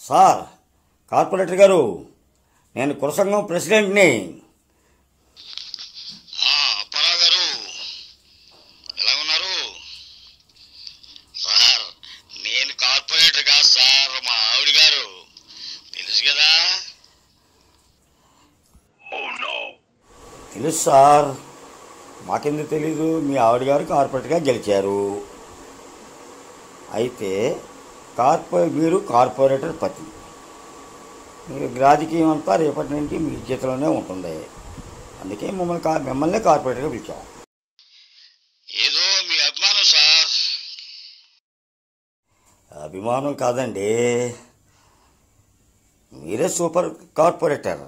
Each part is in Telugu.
సార్ కార్పొరేటర్ గారు నేను కులసంఘం ప్రెసిడెంట్ని ఆ, అప్పారావు గారు ఎలా ఉన్నారు సార్ నేను కార్పొరేటర్ కాదు సార్ మా ఆవిడ గారు తెలుసు కదా తెలుసు సార్ మాకెందుకు తెలీదు మీ ఆవిడ గారు కార్పొరేటర్గా గెలిచారు అయితే కార్పొ మీరు కార్పొరేటర్ పతి మీరు రాజకీయం అంతా రేపటి నుంచి మీ చేతిలోనే ఉంటుంది అందుకే మమ్మల్ని కా మిమ్మల్ని కార్పొరేటర్గా పిలిచాం ఏదో మీ అభిమానం సార్ అభిమానం కాదండి మీరే సూపర్ కార్పొరేటర్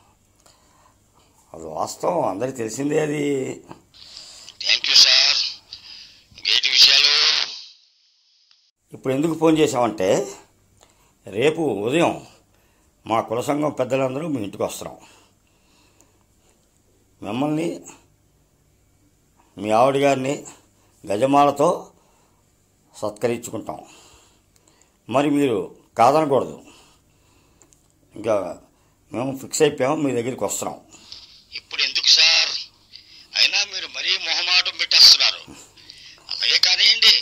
అది వాస్తవం అందరికి తెలిసిందే అది థ్యాంక్ యూ సార్ ఇంకేంటి విషయాలు ఇప్పుడు ఎందుకు ఫోన్ చేశామంటే రేపు ఉదయం మా కుల సంఘం పెద్దలందరూ మీ ఇంటికి వస్తున్నాం మిమ్మల్ని మీ ఆవిడ గారిని గజమాలతో సత్కరించుకుంటాం మరి మీరు కాదనకూడదు ఇంకా మేము ఫిక్స్ అయిపోయాము మీ దగ్గరికి వస్తున్నాం ఇప్పుడు ఎందుకు సార్ అయినా మీరు మరీ మొహమాటం పెట్టేస్తున్నారు అలాగే కానివ్వండి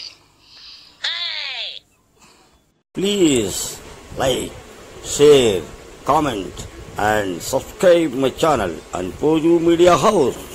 please like share comment and subscribe my channel and Poju media house